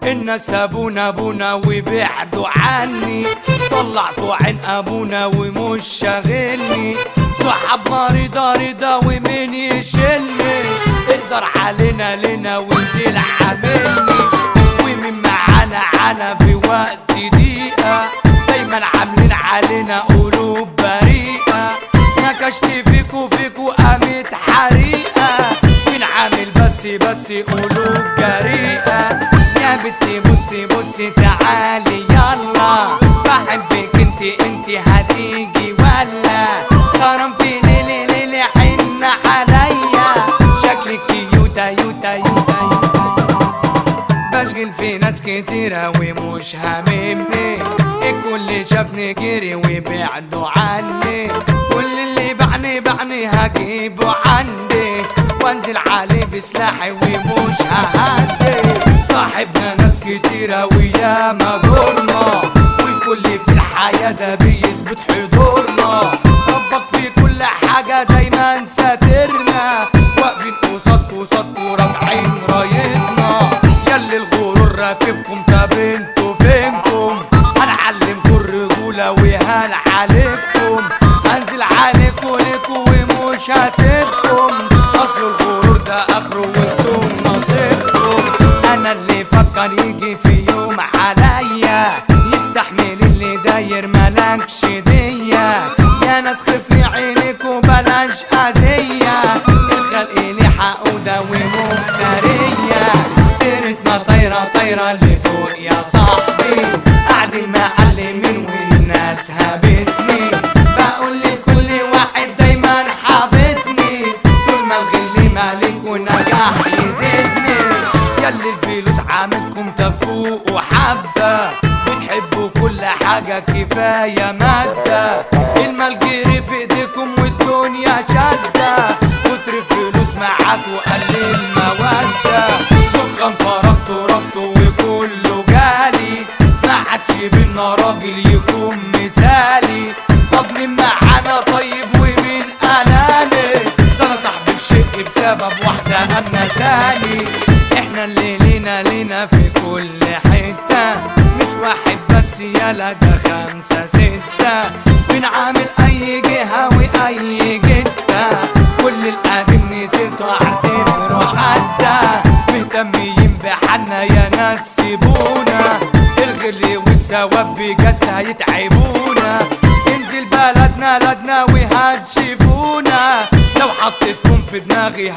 الناس ابونا ابونا وبعدوا عني طلعتوا عين ابونا ومش شاغلني صحاب مريضة رضا ومين يشيلني اقدر علينا لنا وانت عاملني ومين معانا عنا في وقت ضيقة دايما عاملين علينا قلوب بريئة نكشت فيكو فيكو قامت حريقة مين عامل بس بس قلوب جريئة يا بنتي بصي بصي تعالي يلا بحبك انت انت هتيجي ولا صارم في ليلي ليلي حن عليا شكلك يوتا يوتا يوتا يوتا بشغل في ناس كتيرة ومش هاممني الكل شافني جري وبعدوا عني كل اللي بعني بعني هجيبه عندي وانزل عليه بسلاحي ومش ههدي صاحبنا ناس كتيرة وياما جورنا والكل في الحياة ده بيثبت حضورنا ربك في كل حاجة دايما ساترنا واقفين قصادكوا قصادكوا رافعين رايتنا ياللي الغرور راكبكم طب انتوا فينكم هنعلمكوا الرجولة وهان عليكم هنزل عليكوا ليكوا ومش هسيبكم اصل الغرور ده اخره وانتم نصيبكم انا اللي فكر يجي في يوم عليا يستحمل اللي داير ملكش ديا يا ناس خفي عينك وبلاش اذية الخلق لي حقودة ومفترية سيرتنا طايرة طايرة اللي فوق يا صاحبي قاعدين معلمين والناس هابتني بقول لكل واحد دايما حابتني طول ما الغل مالك ونجاح يزيدني ياللي الفلوس عاملكم تفوق وحبة بتحبوا كل حاجة كفاية مادة المال جري في ايديكم والدنيا شدة كتر فلوس معاك وقلل مودة دخان فرقته ربطه وكله جالي ما عادش بينا راجل يكون مثالي طب مين معانا طيب ومين اناني ده انا صاحب الشق بسبب واحدة امنة ثاني احنا اللي لينا لينا في كل حتة مش واحد بس يلا ده خمسة ستة بنعامل اي جهة واي جدة كل القديم نسيته اعتبره عدى مهتمين بحالنا يا ناس سيبونا الغل والثواب بجد هيتعبونا انزل بلدنا لدنا وهتشوفونا لو حطيتكم في دماغي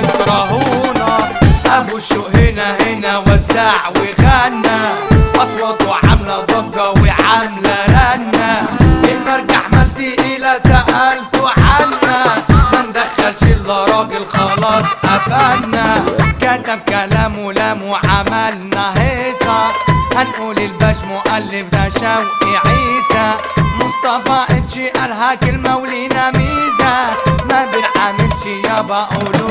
هتكرهونا ابو الشوق هنا هنا وزع وغنى اصواته عامله ضجه وعامله رنه المرجع مالتي الى سالته عنا ما ندخلش الا راجل خلاص قفلنا كتب كلامه لام وعملنا هيصه هنقول الباش مؤلف ده شوقي عيسى مصطفى اتشي قالها كلمه ولينا ميزه ما بنعملش يابا قولوا